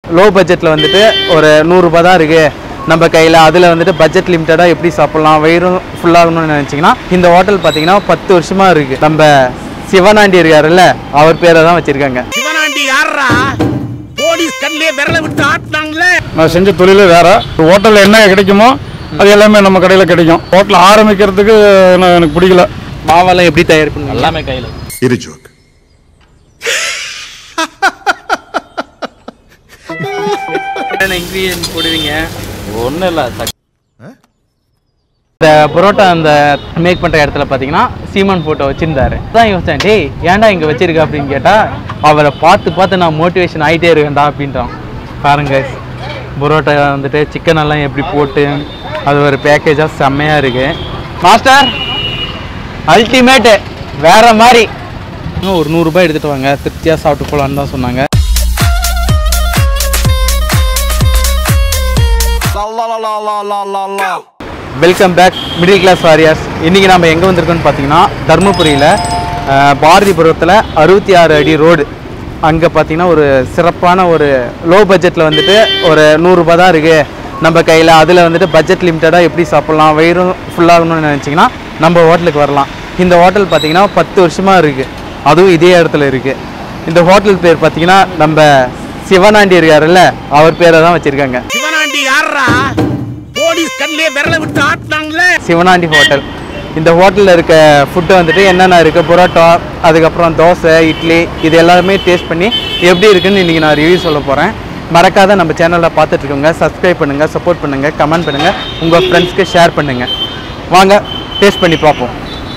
Low பட்ஜெட்டில் வந்துட்டு ஒரு நூறுரூபா தான் இருக்குது நம்ம கையில் அதில் வந்துட்டு பட்ஜெட் லிமிட்டடாக எப்படி சாப்பிட்லாம் வயிறும் ஃபுல்லாகணும்னு நினச்சிங்கன்னா இந்த ஹோட்டல் பார்த்தீங்கன்னா பத்து வருஷமாக இருக்குது நம்ம சிவனாண்டி இருக்காருல்ல அவர் பேரை தான் வச்சுருக்காங்க சிவனாண்டி யாரா போலீஸ் கண்ணிலே விரல விட்டு ஆட்டினாங்களே நான் செஞ்ச தொழிலே வேற ஹோட்டலில் என்ன கிடைக்குமோ அது எல்லாமே நம்ம கடையில் கிடைக்கும் ஹோட்டல் ஆரம்பிக்கிறதுக்கு நான் எனக்கு பிடிக்கல மாவெல்லாம் எப்படி தயார் பண்ணுங்க எல்லாமே கையில் It a joke. இன்க்ரீடியன்ட் போடுவீங்க ஒன்றும் இல்லை இந்த பரோட்டா அந்த மேக் பண்ணுற இடத்துல பார்த்தீங்கன்னா சீமான் ஃபோட்டோ வச்சுருந்தாரு தான் யோசிச்சேன் டேய் ஏன்டா இங்கே வச்சிருக்க அப்படின்னு கேட்டால் அவரை பார்த்து பார்த்து நான் மோட்டிவேஷன் ஆகிட்டே இருக்கேன்டா அப்படின்றான் பாருங்க பரோட்டா வந்துட்டு சிக்கன் எல்லாம் எப்படி போட்டு அது ஒரு பேக்கேஜாக செம்மையாக இருக்கு மாஸ்டர் அல்டிமேட்டு வேற மாதிரி இன்னும் ஒரு நூறுரூபா எடுத்துகிட்டு வாங்க திருப்தியாக சாப்பிட்டு போகலான்னு தான் சொன்னாங்க welcome back middle class warriors இன்றைக்கி நம்ம எங்கே வந்திருக்கோம்னு பார்த்தீங்கன்னா தருமபுரியில் பாரதிபுரத்தில் அறுபத்தி ஆறு அடி ரோடு அங்கே பார்த்தீங்கன்னா ஒரு சிறப்பான ஒரு லோ பட்ஜெட்டில் வந்துட்டு ஒரு நூறுரூபா தான் இருக்குது நம்ம கையில் அதில் வந்துட்டு பட்ஜெட் லிமிட்டடாக எப்படி சாப்பிட்லாம் வயிறும் ஃபுல்லாகணும்னு நினச்சிங்கன்னா நம்ம ஹோட்டலுக்கு வரலாம் இந்த ஹோட்டல் பார்த்தீங்கன்னா பத்து வருஷமாக இருக்குது அதுவும் இதே இடத்துல இருக்குது இந்த ஹோட்டல் பேர் பார்த்தீங்கன்னா நம்ம சிவனாண்டி இருக்காருல்ல அவர் பேரை தான் வச்சுருக்காங்க சிவனாண்டி யாரா போலீஸ் கண்ணிலே விரல விட்டு ஆட்டினாங்களே சிவனாண்டி ஹோட்டல் இந்த ஹோட்டலில் இருக்க ஃபுட்டு வந்துட்டு என்னென்ன இருக்குது புரோட்டா அதுக்கப்புறம் தோசை இட்லி இது எல்லாமே டேஸ்ட் பண்ணி எப்படி இருக்குன்னு இன்றைக்கி நான் ரிவ்யூ சொல்ல போகிறேன் மறக்காத நம்ம சேனலில் பார்த்துட்ருக்கோங்க சப்ஸ்கிரைப் பண்ணுங்கள் சப்போர்ட் பண்ணுங்கள் கமெண்ட் பண்ணுங்கள் உங்கள் ஃப்ரெண்ட்ஸ்க்கு ஷேர் பண்ணுங்கள் வாங்க டேஸ்ட் பண்ணி பார்ப்போம்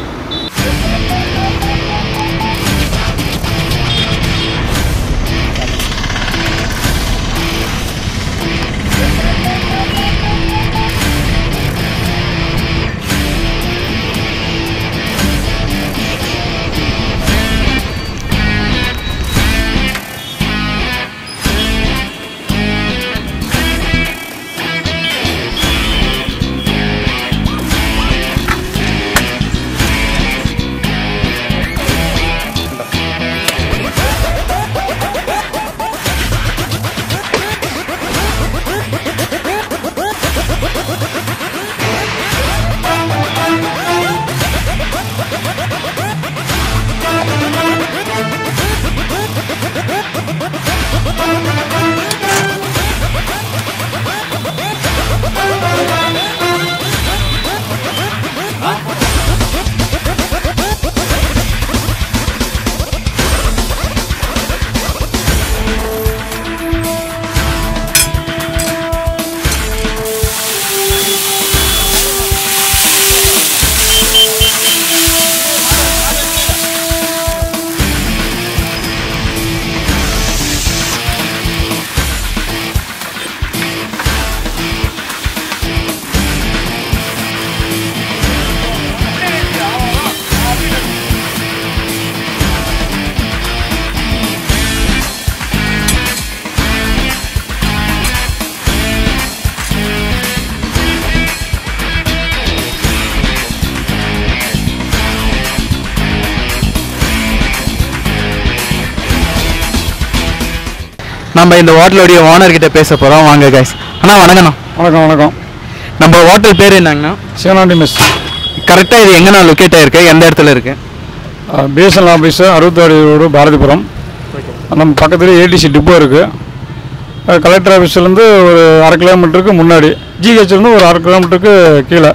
நம்ம இந்த ஹோட்டலுடைய ஓனர் கிட்ட பேச போகிறோம் வாங்க கைஸ் அண்ணா வணக்கண்ணா வணக்கம் வணக்கம் நம்ம ஹோட்டல் பேர் என்னங்கண்ணா சிவனாண்டி மிஸ் கரெக்டாக இது எங்கண்ணா லொக்கேட் ஆயிருக்கு எந்த இடத்துல இருக்கு பிஎஸ்என்எல் ஆஃபீஸு அறுபத்தாறு ரோடு பாரதிபுரம் நம்ம பக்கத்துலேயே ஏடிசி டிப்போ இருக்குது கலெக்டர் ஆஃபீஸ்லேருந்து ஒரு அரை கிலோமீட்டருக்கு முன்னாடி ஜிஹெச்லேருந்து ஒரு அரை கிலோமீட்டருக்கு கீழே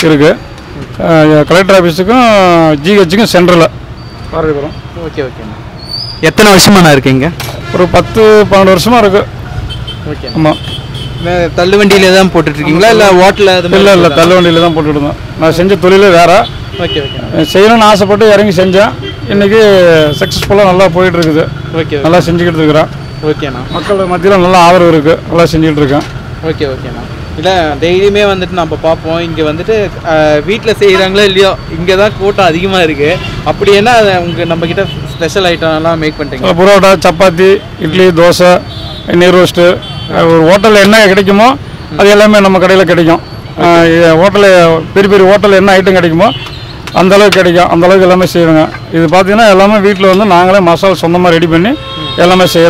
இருக்குது கலெக்டர் ஆஃபீஸுக்கும் ஜிஹெச்சுக்கும் சென்டரில் பாரதிபுரம் ஓகே ஓகேண்ணா எத்தனை வருஷமாண்ணா இருக்கீங்க ஒரு பத்து பன்னெண்டு வருஷமாக இருக்குது ஓகே ஆமாம் தள்ளு வண்டியில தான் போட்டுட்டு இருக்கீங்களா இல்லை ஹோட்டலில் இல்லை இல்லை தள்ளு வண்டியில் தான் போட்டுட்டு இருந்தோம் நான் செஞ்ச தொழிலே வேறு ஓகே ஓகே செய்யணும்னு ஆசைப்பட்டு இறங்கி செஞ்சேன் இன்றைக்கி சக்ஸஸ்ஃபுல்லாக நல்லா போயிட்டு இருக்குது ஓகே நல்லா செஞ்சுக்கிட்டு இருக்கிறேன் ஓகேண்ணா மக்கள் மத்தியில் நல்லா ஆதரவு இருக்குது நல்லா செஞ்சுக்கிட்டு இருக்கேன் ஓகே ஓகேண்ணா இல்லை டெய்லியுமே வந்துட்டு நம்ம பார்ப்போம் இங்கே வந்துட்டு வீட்டில் செய்கிறாங்களோ இல்லையோ இங்கே தான் கூட்டம் அதிகமாக இருக்குது அப்படி என்ன அதை உங்கள் நம்மக்கிட்ட ஸ்பெஷல் ஐட்டம் எல்லாம் மேக் பண்ணுறீங்க புரோட்டா சப்பாத்தி இட்லி தோசை நீர் ரோஸ்ட்டு ஒரு ஹோட்டலில் என்ன கிடைக்குமோ அது எல்லாமே நம்ம கடையில் கிடைக்கும் ஹோட்டலில் பெரிய பெரிய ஹோட்டலில் என்ன ஐட்டம் கிடைக்குமோ அந்த அளவுக்கு கிடைக்கும் அந்த அளவுக்கு எல்லாமே செய்யணுங்க இது பார்த்தீங்கன்னா எல்லாமே வீட்டில் வந்து நாங்களே மசாலா சொந்தமாக ரெடி பண்ணி எல்லாமே செய்கிறது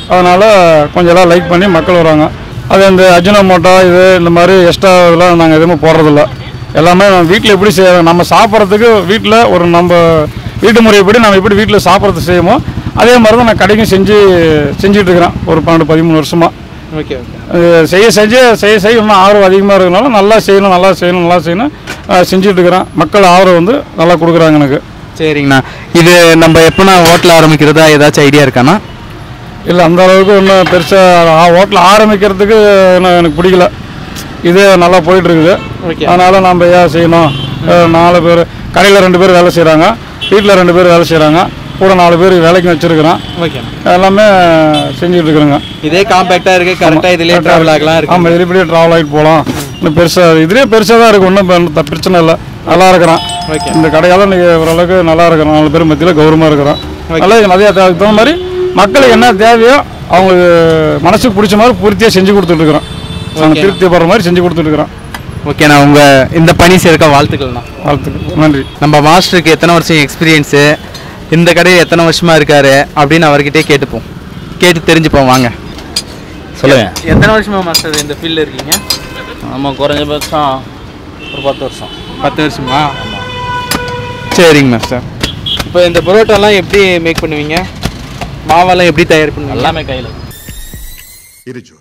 அதனால் கொஞ்சம் எல்லாம் லைக் பண்ணி மக்கள் வராங்க அது இந்த அஜினோமோட்டோ இது இந்த மாதிரி எக்ஸ்ட்ரா இதெல்லாம் நாங்கள் எதுவுமே போடுறதில்ல எல்லாமே நம்ம வீட்டில் எப்படி செய்ய நம்ம சாப்பிட்றதுக்கு வீட்டில் ஒரு நம்ம வீட்டு முறைப்படி நம்ம எப்படி வீட்டில் சாப்பிட்றது செய்யுமோ அதே மாதிரி தான் நான் கடைக்கும் செஞ்சு செஞ்சுட்டு இருக்கிறேன் ஒரு பன்னெண்டு பதிமூணு வருஷமாக ஓகே ஓகே அது செய்ய செஞ்சு செய்ய செய்ய இன்னும் ஆர்வம் அதிகமாக இருக்கனால நல்லா செய்யணும் நல்லா செய்யணும் நல்லா செய்யணும் அஹ் செஞ்சுட்டு இருக்கிறேன் மக்கள் ஆர்வம் வந்து நல்லா கொடுக்குறாங்க எனக்கு சரிங்கண்ணா இது நம்ம எப்போனா ஹோட்டல் ஆரம்பிக்கிறதா ஏதாச்சும் ஐடியா இருக்காண்ணா இல்லை அந்த அளவுக்கு ஒன்றும் பெருசாக ஹோட்டல் ஆரம்பிக்கிறதுக்கு இன்னும் எனக்கு பிடிக்கல இது நல்லா போயிட்டு இருக்குது Okay. அதனால் நம்ம ஏன் செய்யணும் அஹ் நாலு பேர் கடையில் ரெண்டு பேர் வேலை செய்கிறாங்க வீட்டில் ரெண்டு பேர் வேலை செய்கிறாங்க கூட நாலு பேர் வேலைக்கு வச்சுருக்கிறேன் ஓகே எல்லாமே செஞ்சுட்டு இருக்கிறேங்க இதே காம்பேக்டாக இருக்குது கரெக்டாக இதுலேயே ட்ராவல் ஆகலாம் இருக்கு ஆமாம் இதுலேயே ட்ராவல் ஆகிட்டு போகலாம் இன்னும் பெருசாக இதுலேயே பெருசாக தான் இருக்குது ஒன்றும் பிரச்சனை இல்லை நல்லா இருக்கிறேன் Okay. இந்த கடையால் இன்றைக்கி ஓரளவுக்கு நல்லா இருக்கிறேன் நாலு பேர் மத்தியில் கௌரவமாக இருக்கிறோம் நல்லா நிறைய தே- அதுக்கு தகுந்த மாதிரி மக்களுக்கு என்ன தேவையோ அவங்களுக்கு மனசுக்கு பிடிச்ச மாதிரி பூர்த்தியாக செஞ்சு கொடுத்துட்ருக்குறோம் அவங்க திருப்தி படுற மாதிரி செஞ்சு கொடுத்துட்ருக்குறோம் ஓகேண்ணா உங்கள் இந்த பணி சேர்க்க வாழ்த்துக்கள்ண்ணா வாழ்த்துக்கள் நன்றி நம்ம மாஸ்டருக்கு எத்தனை வருஷம் எக்ஸ்பீரியன்ஸு இந்த கடையில் எத்தனை வருஷமாக இருக்காரு அப்படின்னு அவர்கிட்டே கேட்டுப்போம் கேட்டு தெரிஞ்சுப்போம் வாங்க சொல்லுங்க எத்தனை வருஷமா மாஸ்டர் இந்த ஃபீல்டில் இருக்கீங்க நம்ம குறைஞ்சபட்சம் ஒரு பத்து வருஷம் பத்து வருஷமா சரிங்க மாஸ்டர் இப்போ இந்த பரோட்டாலாம் எப்படி மேக் பண்ணுவீங்க மாவெல்லாம் எப்படி தயார் பண்ணுவீங்க எல்லாமே கையில் இது ஜோக்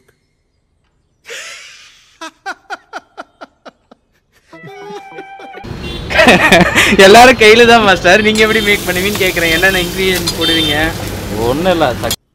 எல்லாரும் கையில் தான் மாஸ்டர் நீங்கள் எப்படி மேக் பண்ணுவீங்கன்னு கேட்குறேன் என்னென்ன இன்க்ரீடியன்ட் போடுவீங்க ஒன்றும் இல்லை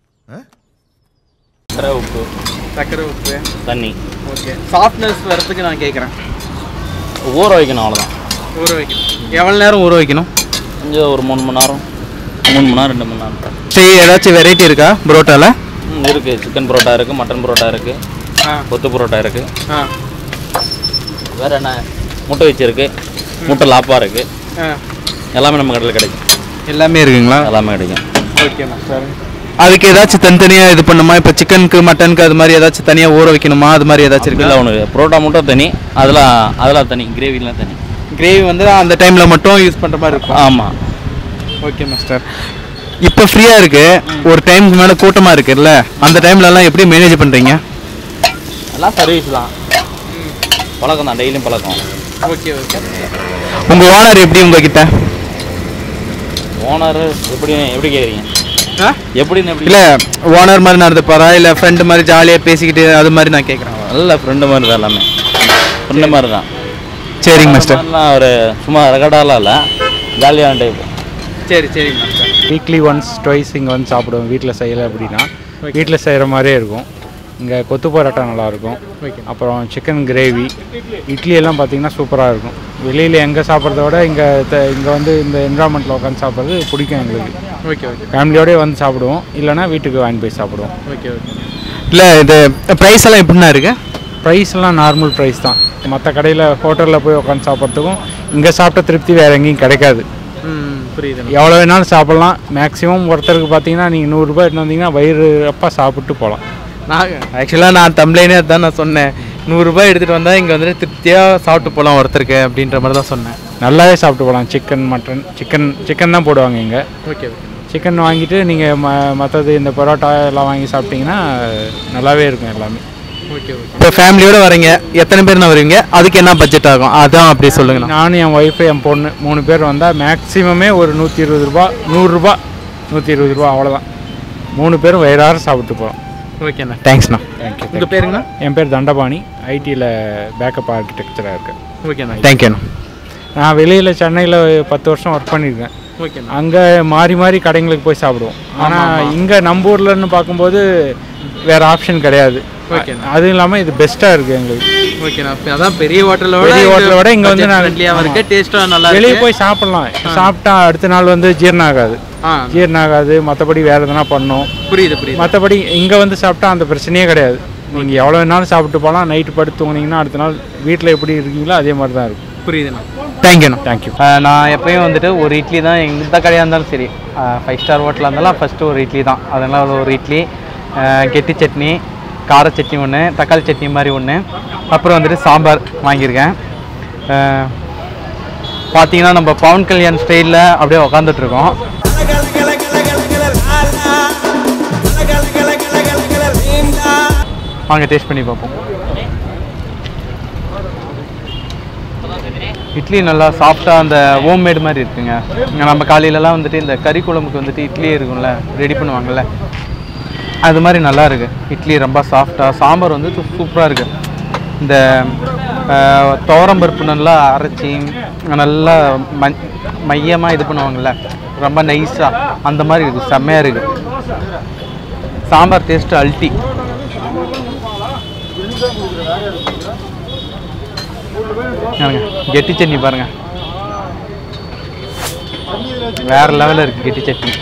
சக்கரை உப்பு சக்கரை உப்பு தண்ணி ஓகே சாஃப்ட்னஸ் வரதுக்கு நான் கேட்குறேன் ஊற வைக்கணும் அவ்வளோதான் ஊற வைக்கணும் எவ்வளோ நேரம் ஊற வைக்கணும் கொஞ்சம் ஒரு மூணு மணி நேரம் மூணு மணி நேரம் ரெண்டு மணி நேரம் சரி ஏதாச்சும் வெரைட்டி இருக்கா பரோட்டாவில் ம், இருக்குது சிக்கன் பரோட்டா இருக்குது மட்டன் பரோட்டா இருக்குது ஆ கொத்து பரோட்டா இருக்குது ஆ வேறு என்ன முட்டை வச்சு இருக்குது முட்டை லாப்பா இருக்குது ஆ எல்லாமே நம்ம கடையில் கிடைக்கும் எல்லாமே இருக்குங்களா எல்லாமே கிடைக்கும் ஓகே மாஸ்டர் அதுக்கு ஏதாச்சும் தனித்தனியாக இது பண்ணுமா இப்போ சிக்கனுக்கு மட்டனுக்கு அது மாதிரி ஏதாச்சும் தனியாக ஊற வைக்கணுமா அது மாதிரி ஏதாச்சும் இல்லை இருக்குல்ல ஒன்று பரோட்டா மட்டும் தனி அதில் அதெல்லாம் தனி கிரேவிலாம் தனி கிரேவி வந்து அந்த டைமில் மட்டும் யூஸ் பண்ணுற மாதிரி இருக்கும் ஆமாம் ஓகே மாஸ்டர் இப்போ ஃப்ரீயாக இருக்கு ஒரு டைமுக்கு மேலே கூட்டமாக இருக்குல்ல அந்த டைம்லலாம் எப்படி மேனேஜ் பண்ணுறீங்க எல்லாம் சர்வீஸ் தான் பழக்கம் தான் டெய்லியும் பழக்கம் ஓகே ஓகே உங்கள் ஓனர் எப்படி உங்ககிட்ட ஓனர் எப்படி எப்படி கேட்குறீங்க எப்படின்னு எப்படி இல்லை ஓனர் மாதிரி நடந்துப்பாரா இல்லை ஃப்ரெண்டு மாதிரி ஜாலியாக பேசிக்கிட்டு அது மாதிரி நான் கேட்குறேன் நல்ல ஃப்ரெண்டு மாதிரி தான் எல்லாமே ஃப்ரெண்டு மாதிரி தான் சரிங்க மாஸ்டர் மாதிரிலாம் ஒரு சும்மா ரெக்கார்டாலாம் இல்லை ஜாலியான டைப் சரி சரிங்க மாஸ்டர் வீக்லி ஒன்ஸ் ட்வைஸ் இங்கே வந்து சாப்பிடுவோம் வீட்டில் செய்யலை அப்படின்னா வீட்டில் செய்கிற மாதிரியே இருக்கும் இங்கே கொத்து பரோட்டா நல்லாயிருக்கும் அப்புறம் சிக்கன் கிரேவி இட்லி எல்லாம் பார்த்தீங்கன்னா சூப்பராக இருக்கும் வெளியில் எங்கே சாப்பிட்றத விட இங்கே இங்கே வந்து இந்த என்வரான்மெண்ட்டில் உட்காந்து சாப்பிட்றது பிடிக்கும் எங்களுக்கு ஓகே ஓகே ஃபேமிலியோடய வந்து சாப்பிடுவோம் இல்லைன்னா வீட்டுக்கு வாங்கி போய் சாப்பிடுவோம் ஓகே ஓகே இல்லை இது ப்ரைஸ் எல்லாம் எப்படிண்ணா இருக்கு ப்ரைஸ்லாம் நார்மல் ப்ரைஸ் தான் மற்ற கடையில் ஹோட்டலில் போய் உட்காந்து சாப்பிட்றதுக்கும் இங்கே சாப்பிட்ட திருப்தி வேறு எங்கேயும் கிடைக்காது ம் புரியுது எவ்வளோ வேணாலும் சாப்பிட்லாம் மேக்ஸிமம் ஒருத்தருக்கு பார்த்தீங்கன்னா நீங்கள் நூறுரூபா எடுத்து வந்தீங்கன்னா வயிறு அப்பா சாப்பிட்டு போகலாம் நான் ஆக்சுவலாக நான் தம்ப்ளைனே தான் நான் சொன்னேன் நூறுரூபா எடுத்துகிட்டு வந்தால் இங்கே வந்துட்டு திருப்தியாக சாப்பிட்டு போகலாம் ஒருத்தருக்கு அப்படின்ற மாதிரி தான் சொன்னேன் நல்லாவே சாப்பிட்டு போகலாம் சிக்கன் மட்டன் சிக்கன் சிக்கன் தான் போடுவாங்க இங்கே ஓகே ஓகே சிக்கன் வாங்கிட்டு நீங்கள் ம மற்றது இந்த பரோட்டா எல்லாம் வாங்கி சாப்பிட்டீங்கன்னா நல்லாவே இருக்கும் எல்லாமே ஓகே ஓகே இப்போ ஃபேமிலியோட வரீங்க எத்தனை பேர் வருவீங்க அதுக்கு என்ன பட்ஜெட் ஆகும் அதான் அப்படி சொல்லுங்கண்ணா நானும் என் ஒய்ஃபு என் பொண்ணு மூணு பேர் வந்தால் மேக்ஸிமமே ஒரு நூற்றி இருபது ரூபா நூறுரூபா நூற்றி இருபது ரூபா அவ்வளோதான் மூணு பேரும் வயிறார சாப்பிட்டு போகிறோம் ஓகேண்ணா தேங்க்ஸ்ண்ணா தேங்க்யூ உங்கள் பேருங்கண்ணா என் பேர் தண்டபாணி ஐடியில் பேக்கப் ஆர்கிடெக்சராக இருக்கேன் ஓகேண்ணா தேங்க்யூண்ணா நான் வெளியில் சென்னையில் பத்து வருஷம் ஒர்க் பண்ணியிருக்கேன் ஓகேண்ணா அங்கே மாறி மாறி கடைங்களுக்கு போய் சாப்பிடுவோம் ஆனால் இங்கே நம்ம ஊர்லன்னு பார்க்கும்போது வேறு ஆப்ஷன் கிடையாது ஓகேண்ணா. அதுவும் இல்லாமல் இது பெஸ்ட்டாக இருக்குது எங்களுக்கு ஓகேண்ணா இப்ப அதான் பெரிய ஹோட்டலோட பெரிய hotel விட இங்க வந்து நான் ஃப்ரெண்ட்லியாக இருக்கு டேஸ்ட்டும் நல்லா வெளியே இருக்கு போய் சாப்பிட்லாம் சாப்பிட்டா அடுத்த நாள் வந்து ஜீரணம் ஆகாது ஆ ஜீரணம் ஆகாது மற்றபடி வேறு எதனா பண்ணோம் புரியுது புரியுது மற்றபடி இங்கே வந்து சாப்பிட்டா அந்த பிரச்சனையே கிடையாது நீங்கள் எவ்வளோ வேணாலும் சாப்பிட்டு போகலாம் நைட்டு படுத்து தூங்குனீங்கன்னா அடுத்த நாள் வீட்டில் எப்படி இருக்கீங்களோ அதே மாதிரி தான் இருக்கும் புரியுதுண்ணா தேங்க்யூண்ணா தேங்க்யூ நான் எப்பயும் வந்துட்டு ஒரு இட்லி தான் எந்த கடையாக இருந்தாலும் சரி ஃபைவ் ஸ்டார் ஹோட்டலாக இருந்தாலும் ஃபஸ்ட்டு ஒரு இட்லி தான் அதனால் ஒரு இட்லி அஹ், கெட்டி சட்னி கார சட்னி ஒன்று தக்காளி சட்னி மாதிரி ஒன்று அப்புறம் வந்துட்டு சாம்பார் வாங்கியிருக்கேன் அஹ், பார்த்தீங்கன்னா நம்ம பவன் கல்யாண் ஸ்டைலில் அப்படியே உக்காந்துட்டு இருக்கோம் வாங்க டேஸ்ட் பண்ணி பார்ப்போம் இட்லி நல்லா சாஃப்டாக அந்த ஹோம்மேடு மாதிரி இருக்குங்க இங்க நம்ம காலையிலலாம் வந்துட்டு இந்த கறி குழம்புக்கு வந்துட்டு இட்லி இருக்கும்ல ரெடி பண்ணுவாங்கல்ல அது மாதிரி நல்லா இருக்கு இட்லி ரொம்ப சாஃப்டாக சாம்பார் வந்து சூப்பராக இருக்கு இந்த ஆஹ், துவரம்பருப்பு நல்லா அரைச்சி நல்லா ம மையமாக இது பண்ணுவாங்கல்ல ரொம்ப நைஸாக அந்த மாதிரி இருக்குது செம்மையாக இருக்குது சாம்பார் டேஸ்ட்டு அல்ட்டி பாருங்க கெட்டி சட்னி பாருங்க வேற லெவலில் இருக்கு கெட்டி சட்னி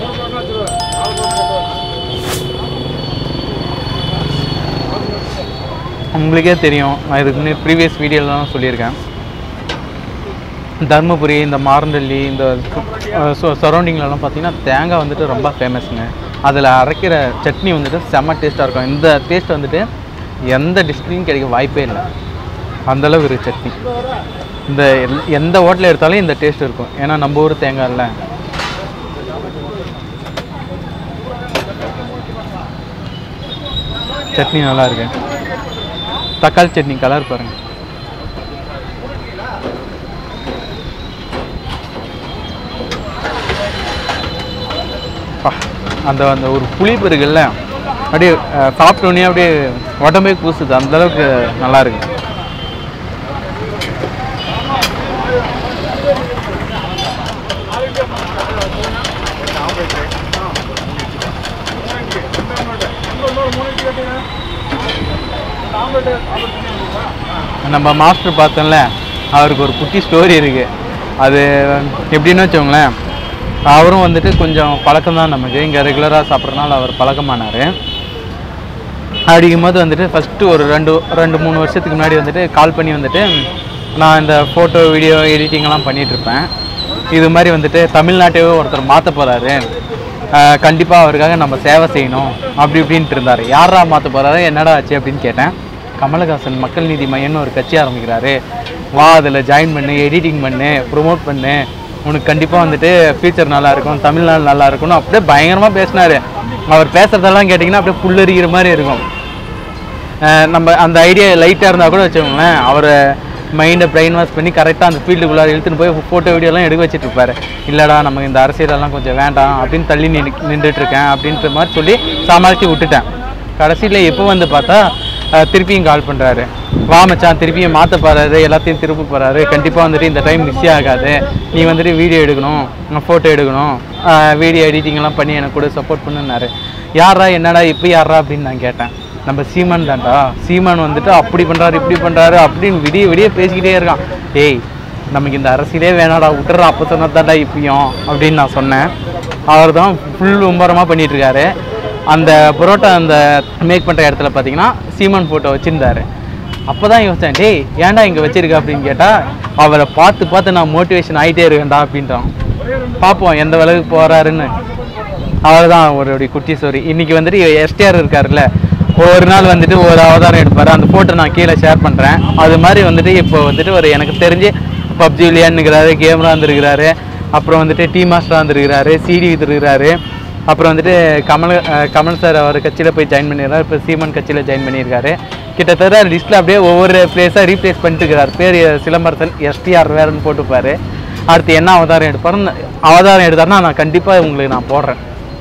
உங்களுக்கே தெரியும் நான் இதுக்கு முன்னாடி ப்ரீவியஸ் வீடியோலாம் சொல்லியிருக்கேன் தர்மபுரி இந்த மாரண்டல்லி இந்த சரௌண்டிங்லலாம் பார்த்தீங்கன்னா தேங்காய் வந்துட்டு ரொம்ப ஃபேமஸுங்க அதில் அரைக்கிற சட்னி வந்துட்டு செம்ம டேஸ்ட்டாக இருக்கும் இந்த டேஸ்ட் வந்துட்டு எந்த டிஸ்ட்ரிக்ட்லையும் கிடைக்க வாய்ப்பே இல்லை அந்தளவுக்கு இருக்குது சட்னி இந்த எல்- எந்த ஹோட்டலில் எடுத்தாலும் இந்த டேஸ்ட் இருக்கும் ஏன்னா நம்ம ஊர் தேங்காய் இல்லை சட்னி நல்லா இருக்கு தக்காளி சட்னி கலர் பாருங்க அப்பா, அந்த அந்த ஒரு புளிப்பு இருக்குல்ல அப்படியே அஹ், சாப்பிட்ட உடனே அப்படியே உடம்பே கூசுது அந்த அளவுக்கு நல்லா இருக்கு நம்ம மாஸ்டர் பார்த்தோம்ல அவருக்கு ஒரு குட்டி ஸ்டோரி இருக்கு அது எப்படின்னு வச்சோங்களேன் அவரும் வந்துட்டு கொஞ்சம் பழக்கம் தான் நமக்கு இங்கே ரெகுலராக சாப்பிட்றதுனால அவர் பழக்கமானார் அப்படிங்கும்போது வந்துட்டு ஃபஸ்ட்டு ஒரு ரெண்டு ரெண்டு மூணு வருஷத்துக்கு முன்னாடி வந்துட்டு கால் பண்ணி வந்துட்டு நான் இந்த ஃபோட்டோ வீடியோ எடிட்டிங்லாம் பண்ணிகிட்ருப்பேன் இது மாதிரி வந்துட்டு தமிழ்நாட்டையே ஒருத்தர் மாற்ற போகிறாரு கண்டிப்பாக அவருக்காக நம்ம சேவை செய்யணும் அப்படி இப்படின்ட்டு இருந்தார் யாரா மாற்ற போகிறாரு என்னடா ஆச்சு அப்படின்னு கேட்டேன் கமலஹாசன் மக்கள் நீதி மையம்னு ஒரு கட்சி ஆரம்பிக்கிறாரு வா அதில் ஜாயின் பண்ணு எடிட்டிங் பண்ணு ப்ரொமோட் பண்ணு உனக்கு கண்டிப்பாக வந்துட்டு ஃபியூச்சர் நல்லா இருக்கும் தமிழ்நாடு நல்லா இருக்கும்னு அப்படியே பயங்கரமாக பேசினாரு அவர் பேசுறதெல்லாம் கேட்டிங்கன்னா அப்படியே புல்லரிக்கிற மாதிரி இருக்கும் அஹ் நம்ம அந்த ஐடியா லைட்டாக இருந்தால் கூட வச்சுக்கோங்களேன் அவரை மைண்டை பிரெயின் வாஷ் பண்ணி கரெக்டாக அந்த ஃபீல்டுக்குள்ளார இழுத்துன்னு போய் ஃபோட்டோ வீடியோலாம் எடுக்க வச்சுட்டு இருப்பாரு இல்லைடா நமக்கு இந்த அரசியலெல்லாம் கொஞ்சம் வேண்டாம் அப்படின்னு தள்ளி நின்று நின்றுட்டு இருக்கேன் அப்படின்ற மாதிரி சொல்லி சமாளித்து விட்டுட்டேன் கடைசியில் எப்போ வந்து பார்த்தா அஹ் திருப்பியும் கால் பண்ணுறாரு வா மச்சான் திருப்பியும் மாற்ற போகிறாரு எல்லாத்தையும் திருப்ப போகிறாரு கண்டிப்பாக வந்துட்டு இந்த டைம் மிஸ் ஆகாது நீ வந்துட்டு வீடியோ எடுக்கணும் ஃபோட்டோ எடுக்கணும் வீடியோ எடிட்டிங்லாம் பண்ணி எனக்கு கூட சப்போர்ட் பண்ணுனாரு யாரா என்னடா இப்போ யாரா அப்படின்னு நான் கேட்டேன் நம்ம சீமான் தான்டா சீமான் வந்துட்டு அப்படி பண்ணுறாரு இப்படி பண்ணுறாரு அப்படின்னு விடிய விடிய பேசிக்கிட்டே இருக்கான் ஏய் நமக்கு இந்த அரசியலே வேணாடா விட்டுற அப்போ சொன்னதாண்டா இப்பயும் அப்படின்னு நான் சொன்னேன் அவர் தான் ஃபுல் விம்பரமாக பண்ணிட்டு இருக்காரு அந்த புரோட்டா அந்த மேக் பண்ணுற இடத்துல பார்த்தீங்கன்னா சீமான் ஃபோட்டோ வச்சுருந்தாரு அப்போ தான் யோசித்தேன் டேய் ஏன்டா இங்கே வச்சிருக்க அப்படின்னு கேட்டால் அவரை பார்த்து பார்த்து நான் மோட்டிவேஷன் ஆகிட்டே இருக்கேன்டா அப்படின்றான் பார்ப்போம் எந்த அளவுக்கு போகிறாருன்னு அவர் தான் அவருடைய குட்டி ஸ்டோரி இன்னைக்கு வந்துட்டு எஸ்டிஆர் இருக்காருல்ல ஒரு நாள் வந்துட்டு ஒரு அவதாரம் எடுப்பார் அந்த ஃபோட்டோ நான் கீழே ஷேர் பண்ணுறேன் அது மாதிரி வந்துட்டு இப்போ வந்துட்டு ஒரு எனக்கு தெரிஞ்சு பப்ஜி விளையாண்டுக்கிறாரு கேமரா வந்துருக்கிறாரு அப்புறம் வந்துட்டு டீ மாஸ்டராக வந்துருக்கிறாரு சிடி வித்துருக்கிறாரு அப்புறம் வந்துட்டு கமல் அஹ் கமல் சார் அவர் கட்சியில் போய் ஜாயின் பண்ணியிருக்காரு இப்போ சீமான் கட்சியில் ஜாயின் பண்ணியிருக்காரு கிட்டத்தட்ட லிஸ்ட்டில் அப்படியே ஒவ்வொரு பிளேஸாக ரீப்ளேஸ் பண்ணிட்டு இருக்கிறார் பேர் சிலம்பரசன் எஸ்டிஆர் வேறுன்னு போட்டுப்பாரு அடுத்து என்ன அவதாரம் எடுப்பாருன்னு அவதாரம் எடுத்தாருன்னா நான் கண்டிப்பாக உங்களுக்கு நான் போடுறேன்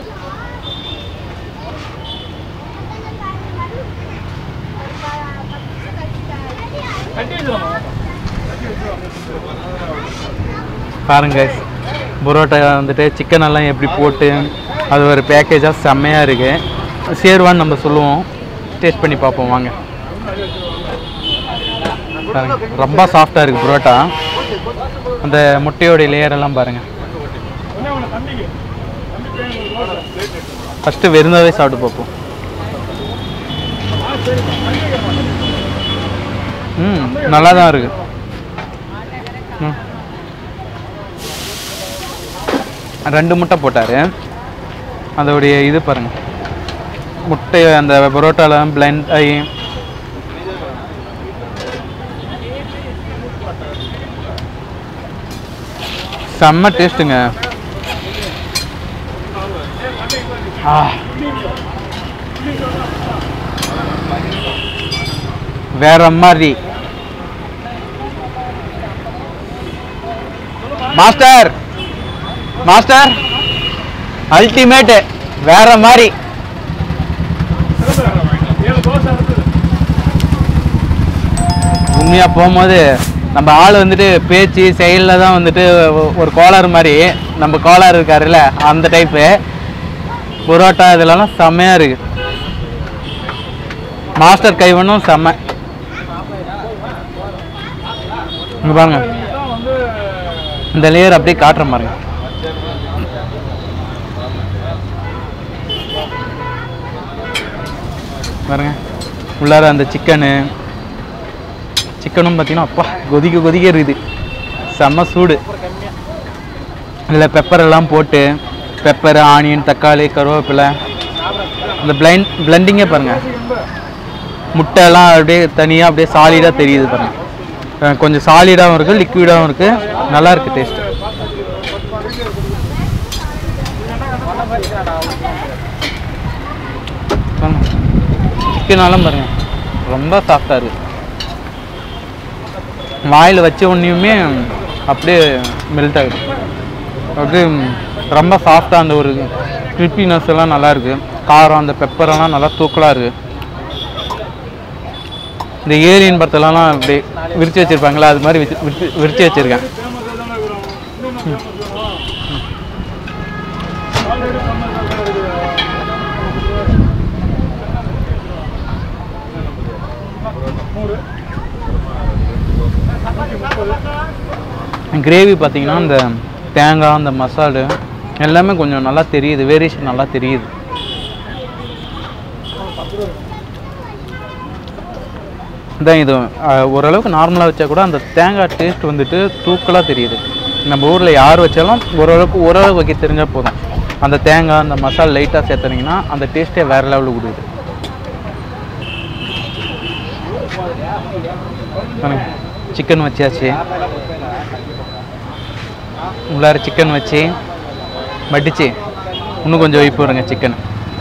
பாருங்க guys. புரோட்டா வந்துட்டு சிக்கன் எல்லாம் எப்படி போட்டு அது ஒரு பேக்கேஜாக செம்மையாக இருக்குது சேர்வான்னு நம்ம சொல்லுவோம் டேஸ்ட் பண்ணி பார்ப்போம் வாங்க பாருங்க ரொம்ப சாஃப்டாக இருக்குது புரோட்டா அந்த முட்டையோடைய லேயர் எல்லாம் பாருங்க ஃபஸ்ட்டு வெறுந்தாவே சாப்பிட்டு பார்ப்போம் ம் நல்லா தான் இருக்கு ம் ரெண்டு முட்டை போட்டார் அதோடைய இது பாருங்க முட்டை அந்த பரோட்டாலாம் பிளெண்ட் ஆகி செம்ம டேஸ்ட்டுங்க ஆ வேற மாதிரி மாஸ்டர் மாஸ்டர் அல்டிமேட் வேற மாதிரி உண்மையாக போகும்போது நம்ம ஆள் வந்துட்டு பேச்சு செயலில் தான் வந்துட்டு ஒ- ஒரு கோளாறு மாதிரி நம்ம கோளாறு இருக்காருல்ல அந்த டைப்பு புரோட்டா இதெல்லாம் செம்மையாக இருக்கு மாஸ்டர் கைவனும் செம்ம இங்க பாருங்க இந்த லேயர் அப்படியே காட்டுற பாருங்க பாருங்க உள்ளார அந்த சிக்கனு சிக்கனும் பார்த்தீங்கன்னா அப்பா கொதிக்க கொதிக்க இருக்குது செம்ம சூடு இதில் பெப்பர் எல்லாம் போட்டு பெப்பர் ஆனியன் தக்காளி கருவேப்பிலை அந்த பிளைண்ட் பிளெண்டிங்கே பாருங்கள் முட்டை எல்லாம் அப்படியே தனியாக அப்படியே சாலிடாக தெரியுது பாருங்க அஹ் கொஞ்சம் சாலிடாகவும் இருக்குது லிக்விடாகவும் இருக்குது நல்லா இருக்கு டேஸ்ட் சிக்கனாலும் பாருங்க ரொம்ப சாஃப்டாக இருக்குது வாயில் வச்ச உடனேயுமே அப்படியே மெல்ட் ஆகுது அது ரொம்ப சாஃப்டாக அந்த ஒரு கிரிப்பினஸ் எல்லாம் நல்லா இருக்கு காரம் அந்த பெப்பர் எல்லாம் நல்லா தூக்கலாக இருக்கு இந்த ஏரியன் படத்தெல்லாம் அப்படி விரிச்சு வச்சிருப்பாங்களா அது மாதிரி விரிச்சு- விரிச்சு விரிச்சு வச்சிருக்கேன் கிரேவி பார்த்தீங்கன்னா இந்த தேங்காய் அந்த மசாலு எல்லாமே கொஞ்சம் நல்லா தெரியுது வேரியேஷன் நல்லா தெரியுது இதான் இது அஹ், ஓரளவுக்கு நார்மலாக வச்சா கூட அந்த தேங்காய் டேஸ்ட் வந்துட்டு தூக்கலாக தெரியுது நம்ம ஊரில் யார் வச்சாலும் ஓரளவுக்கு ஓரளவுக்கு வைக்க தெரிஞ்சால் போதும் அந்த தேங்காய் அந்த மசாலா லைட்டாக சேர்த்துனீங்கன்னா அந்த டேஸ்ட்டே வேறு லெவலுக்கு கொடுக்குது சிக்கன் வச்சாச்சு உள்ளார சிக்கன் வச்சு மடிச்சு இன்னும் கொஞ்சம் வைப்பு வருங்க சிக்கன்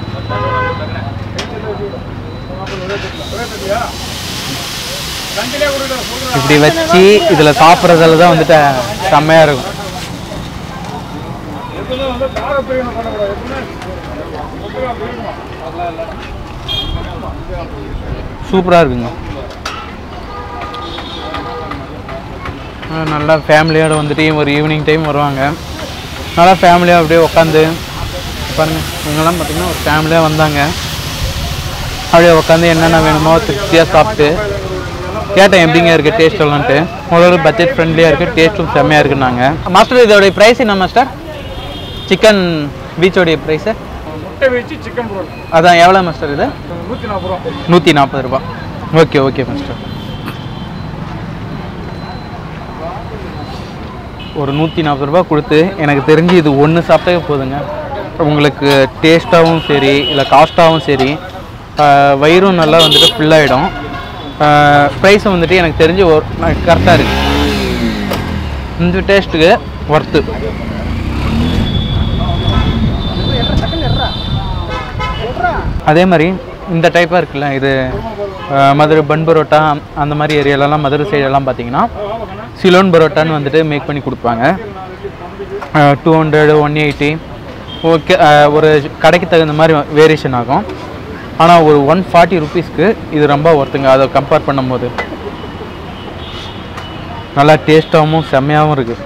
இப்படி வச்சு இதில் சாப்பிட்றதுல தான் வந்துட்டு செம்மையாக இருக்கும் சூப்பராக இருக்குங்க ஆ, நல்லா ஃபேமிலியோட வந்துட்டு ஒரு ஈவினிங் டைம் வருவாங்க நல்லா ஃபேமிலியாக அப்படியே உட்காந்து பாருங்க இவங்கெல்லாம் பார்த்தீங்கன்னா ஒரு ஃபேமிலியாக வந்தாங்க அப்படியே உட்காந்து என்னென்ன வேணுமோ திருப்தியாக சாப்பிட்டு கேட்டேன் எப்படிங்க இருக்குது டேஸ்ட் எல்லாம்ட்டு ஓரளவு பட்ஜெட் ஃப்ரெண்ட்லியாக இருக்குது டேஸ்ட்டும் செம்மையாக இருக்குன்னாங்க மாஸ்டர் இதோடைய ப்ரைஸ் என்ன மாஸ்டர் சிக்கன் பீச்சோடைய ப்ரைஸு முட்டை வச்சு சிக்கன் போடுறோம் அதான் எவ்வளோ மாஸ்டர் இது நூற்றி நாற்பது ரூபா நூற்றி நாற்பது ரூபா ஓகே ஓகே மாஸ்டர் ஒரு நூற்றி நாற்பது ரூபா கொடுத்து எனக்கு தெரிஞ்சு இது ஒன்று சாப்பிட்டே போதுங்க உங்களுக்கு டேஸ்ட்டாகவும் சரி இல்லை காஸ்ட்டாகவும் சரி ஆஹ் வயிறும் நல்லா வந்துட்டு ஃபுல்லாகிடும் ப்ரைஸும் வந்துட்டு எனக்கு தெரிஞ்சு ஒரு கரெக்டாக இருக்கு இந்த டேஸ்ட்டுக்கு ஒர்த்து அதே மாதிரி இந்த டைப்பாக இருக்குல்ல இது அஹ், மதுரை பன் பரோட்டா அந்த மாதிரி ஏரியாலலாம் மதுரை சைடெல்லாம் பார்த்தீங்கன்னா சிலோன் பரோட்டான்னு வந்துட்டு மேக் பண்ணி கொடுப்பாங்க two hundred one eighty okay ஒரு கடைக்கு தகுந்த மாதிரி வேரியேஷன் ஆகும் ஆனால் ஒரு ஒன் ஃபார்ட்டி ருபீஸ்க்கு இது ரொம்ப ஒர்த்துங்க அதை கம்பேர் பண்ணும்போது நல்லா டேஸ்ட்டாகவும் செம்மையாகவும் இருக்குது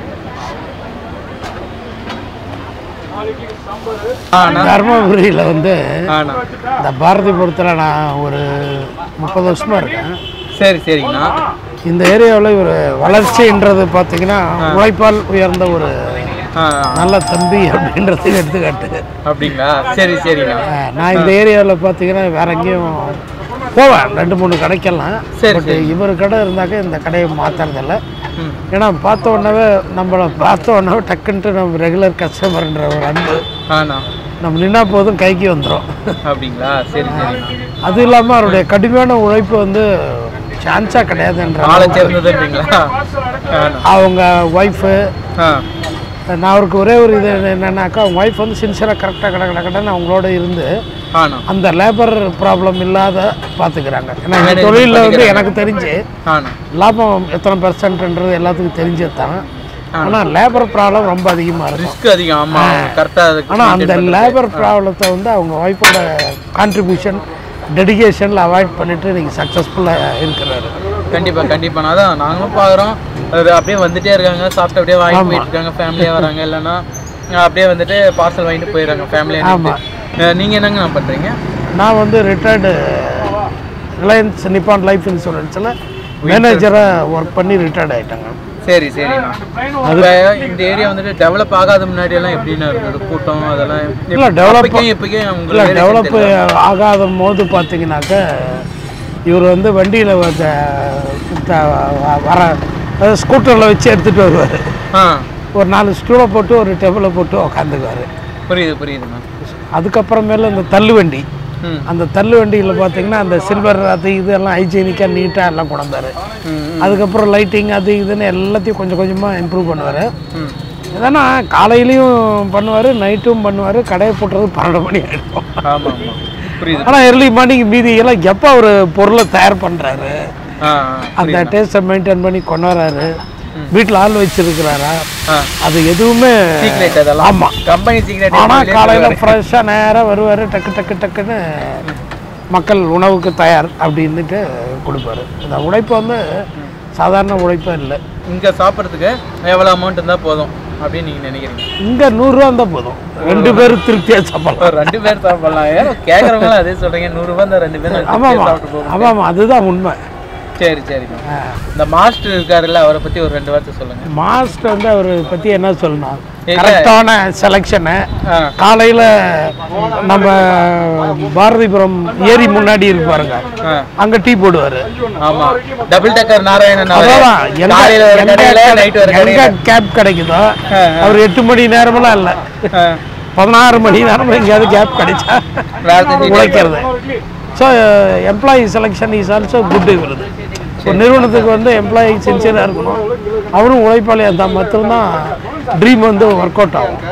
தர்மபுரியில் வந்து ஆண்ணா இந்த பாரதிபுரத்தில் நான் ஒரு முப்பது வருஷமா இருக்கேன் சரி சரிங்கண்ணா இந்த ஏரியாவில் ஒரு வளர்ச்சின்றது பார்த்தீங்கன்னா உழைப்பால் உயர்ந்த ஒரு ஆ நல்ல தம்பி அப்படின்றதுக்கு எடுத்துக்காட்டு அப்படிங்களா சரி சரிண்ணா அஹ் நான் இந்த ஏரியாவில் பார்த்தீங்கன்னா வேற எங்கேயும் போவேன் ரெண்டு மூணு கடைக்கெல்லாம் சரி, பட் இவர் கடை இருந்தாக்க இந்த கடையை மாற்றுறதில்ல ம். ஏன்னா பார்த்த உடனே நம்மளை பார்த்த உடனே டக்குன்ட்டு நம்ம ரெகுலர் கஸ்டமர்ன்ற ஒரு அன்பு ஆண்ணா நம்ம நின்னா போதும் கைக்கு வந்துடும் அப்படிங்களா சரி சரிண்ணா அது இல்லாமல் அவருடைய கடுமையான உழைப்பு வந்து சான்ஸாக கிடையாதுன்ற ஆளை சேர்ந்ததுன்றீங்களா ஆண்ணா அவங்க ஒய்ஃபு ஆ நான் அவருக்கு ஒரே ஒரு இது என்னன்னாக்கா அவங்க ஒய்ஃப் வந்து சின்சியராக கரெக்டாக கடை கடை கடைன்னு அவங்களோட இருந்து ஆனா அந்த லேபர் ப்ராப்ளம் இல்லாத பார்த்துக்கிறாங்க ஏன்னா இந்த Management தொழிலில் வந்து பண்ணிக்கிறாங்க. எனக்கு தெரிஞ்சு ஆனா லாபம் எத்தனை பெர்சன்ட்ன்றது எல்லாத்துக்கும் தெரிஞ்சது தான் ஆனால் லேபர் ப்ராப்ளம் ரொம்ப அதிகமாக இருக்கும் ரிஸ்க் அதிகம் ஆமா கரெக்டா அதுக்கு ஆனால் அந்த maintain பண்றது. லேபர் ப்ராப்ளத்தை வந்து அவங்க ஒய்ஃபோட கான்ட்ரிபியூஷன் டெடிகேஷனில் அவாய்ட் பண்ணிட்டு இன்னைக்கு சக்ஸஸ்ஃபுல்லாக இருக்கிறாரு கண்டிப்பா கண்டிப்பா அதான் நாங்களும் பாக்குறோம் அது அப்படியே வந்துட்டே இருக்காங்க சாப்பிட்டு அப்படியே வாங்கிட்டு போயிட்டு இருக்காங்க ஃபேமிலியா வராங்க இல்லைன்னா அஹ் அப்படியே வந்துட்டு பார்சல் வாங்கிட்டு போயிடுறாங்க ஃபேமிலியா நீங்க என்னங்க பண்றீங்க நான் வந்து ரிட்டையர்டு ரிலையன்ஸ் நிப்பான் லைஃப் இன்சூரன்ஸில் மேனேஜராக ஒர்க் பண்ணி ரிட்டையர்ட் ஆகிட்டாங்க சரி சரிண்ணா இப்போ இந்த ஏரியா வந்துட்டு டெவலப் ஆகாத முன்னாடி எல்லாம் எப்படின்னா இருந்தது கூட்டம் அதெல்லாம் இல்ல, develop- அப்பைக்கும் இப்போக்கும் இல்லை உங்களுக்கு டெவலப் ஆகாத போது பார்த்தீங்கன்னாக்க இவர் வந்து வண்டியில் வர அதாவது ஸ்கூட்டரில் வச்சு எடுத்துகிட்டு வருவார் ஆ ஒரு நாலு ஸ்டூலை போட்டு ஒரு டேபிளை போட்டு உக்காந்துக்குவார் புரியுது புரியுதுண்ணா அதுக்கப்புறமேல இந்த தள்ளு வண்டி ம் அந்த தள்ளு வண்டியில் பார்த்தீங்கன்னா அந்த சில்வர் அது இதெல்லாம் ஹைஜீனிக்காக நீட்டாக எல்லாம் கொண்டாந்தாரு ம், அதுக்கப்புறம் லைட்டிங் அது இதுன்னு எல்லாத்தையும் கொஞ்சம் கொஞ்சமாக இம்ப்ரூவ் பண்ணுவார் ம் ஏன்னா காலையிலையும் பண்ணுவார் நைட்டும் பண்ணுவார் கடையை போட்டுறது பன்னெண்டு மணி ஆகிடும் ஆமாம் ஆமாம் புரியுது ஆனால் early மார்னிங் மீதி எல்லாம் எப்போ அவர் பொருளை தயார் பண்ணுறாரு ஆ அந்த டேஸ்ட்டை மெயின்டைன் பண்ணி கொண்டு வராரு வீட்டில் ஆள் வச்சிருக்கிறாரா ஆ அது எதுவுமே சீக்ரெட் அதெல்லாம் ஆமாம் கம்பெனி சீக்ரெட் ஆனால் காலையில் ஃப்ரெஷ்ஷாக நேராக வருவார் டக்கு டக்கு டக்குன்னு மக்கள் உணவுக்கு தயார் அப்படின்னுட்டு கொடுப்பாரு இந்த உழைப்பு வந்து சாதாரண உழைப்பே இல்லை இங்கே சாப்பிட்றதுக்கு எவ்வளோ அமௌண்ட் இருந்தால் போதும் அப்படின்னு நீங்கள் நினைக்கிறீங்க இங்கே நூறுரூவா இருந்தால் போதும் ரெண்டு பேரும் திருப்தியாக சாப்பிடலாம் ஒரு ரெண்டு பேர் சாப்பிடலாம் ஏன்னா கேட்குறவங்களும் அதே சொல்கிறீங்க நூறுரூவா இந்த ரெண்டு பேரும் ஆமாம் சாப்பிட்டு போகும் ஆமாம் ஆமாம் அதுதான் உண்மை சரி சரிங்க இந்த மாஸ்டர் இருக்காருல்ல அவரை பற்றி ஒரு ரெண்டு வார்த்தை சொல்லுங்க மாஸ்டர் வந்து அவரை பற்றி என்ன சொல்லணும் இல்ல. கரெக்டான செலெக்ஷனு ஆ காலையில் நம்ம பாரதிபுரம் ஏரி முன்னாடி இருப்பாருங்க ஆ அங்கே டீ போடுவார் ஆமா டபுள் டக்கர் நாராயணன் அவரு. அதான் எங்க காலையில ஒரு எங்க கடையில நைட் ஒரு எங்க கடையில கேப் கிடைக்குதோ ஆ, அவர் எட்டு மணி நேரமெல்லாம் இல்லை ஆ, பதினாறு மணி நேரம் எங்கேயாவது கேப் கிடைச்சா வேலை செஞ்சுட்டு உழைக்கிறது so employee selection is also good வருது ஒரு நிறுவனத்துக்கு வந்து எம்ப்ளாயி சின்சியராக இருக்கணும் அவரும் உழைப்பாளியாக இருந்தால் மட்டும்தான் ட்ரீம் வந்து ஒர்க் அவுட் ஆகும்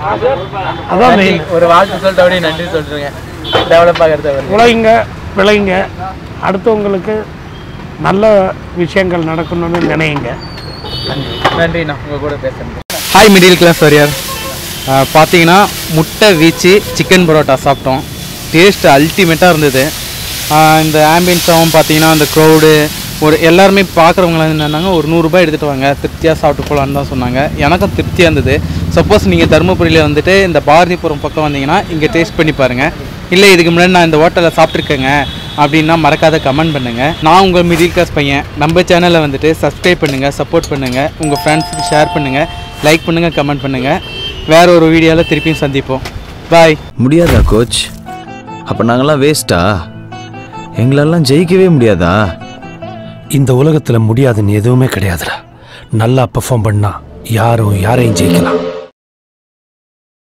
அதான் நன்றி. மெயின் ஒரு வாழ்த்து சொல்லிட்டு அப்படியே நன்றி சொல்றேங்க டெவலப் ஆகிறது அவரு உழைங்க விளைங்க அடுத்தவங்களுக்கு நல்ல விஷயங்கள் நடக்கணும்னு நினைங்க நன்றிண்ணா உங்க கூட பேசுறேன் ஹாய் மிடில் கிளாஸ் வரியார் பார்த்தீங்கன்னா முட்டை வீச்சு சிக்கன் பரோட்டா சாப்பிட்டோம் டேஸ்ட் அல்டிமேட்டாக இருந்தது ஆஹ் இந்த ஆம்பியன்ஸாகவும் பார்த்தீங்கன்னா அந்த க்ரௌடு ஒரு எல்லாருமே பார்க்குறவங்களாம் என்னன்னாங்க ஒரு நூறுரூபா எடுத்துகிட்டு வாங்க திருப்தியாக சாப்பிட்டு போகலான்னு தான் சொன்னாங்க எனக்கும் திருப்தியாக இருந்தது சப்போஸ் நீங்கள் தருமபுரியில் வந்துட்டு இந்த பாரதிபுரம் பக்கம் வந்தீங்கன்னா இங்கே டேஸ்ட் பண்ணி பாருங்கள் இல்லை இதுக்கு முன்னாடி நான் இந்த ஹோட்டலில் சாப்பிட்ருக்கேங்க அப்படின்னா மறக்காத கமெண்ட் பண்ணுங்கள் நான் உங்கள் மிடில் கிளாஸ் பையன் நம்ம சேனலை வந்துட்டு சப்ஸ்கிரைப் பண்ணுங்கள் சப்போர்ட் பண்ணுங்கள் உங்கள் ஃப்ரெண்ட்ஸுக்கு ஷேர் பண்ணுங்கள் லைக் பண்ணுங்கள் கமெண்ட் பண்ணுங்கள் வேற ஒரு வீடியோவில் திருப்பியும் சந்திப்போம் பாய் முடியாதா கோச் அப்போ நாங்கெல்லாம் வேஸ்ட்டா எங்களெல்லாம் ஜெயிக்கவே முடியாதா இந்த உலகத்துல முடியாதுன்னு எதுவுமே கிடையாதுடா நல்லா பெர்ஃபார்ம் பண்ணா யாரும் யாரையும் ஜெயிக்கலாம்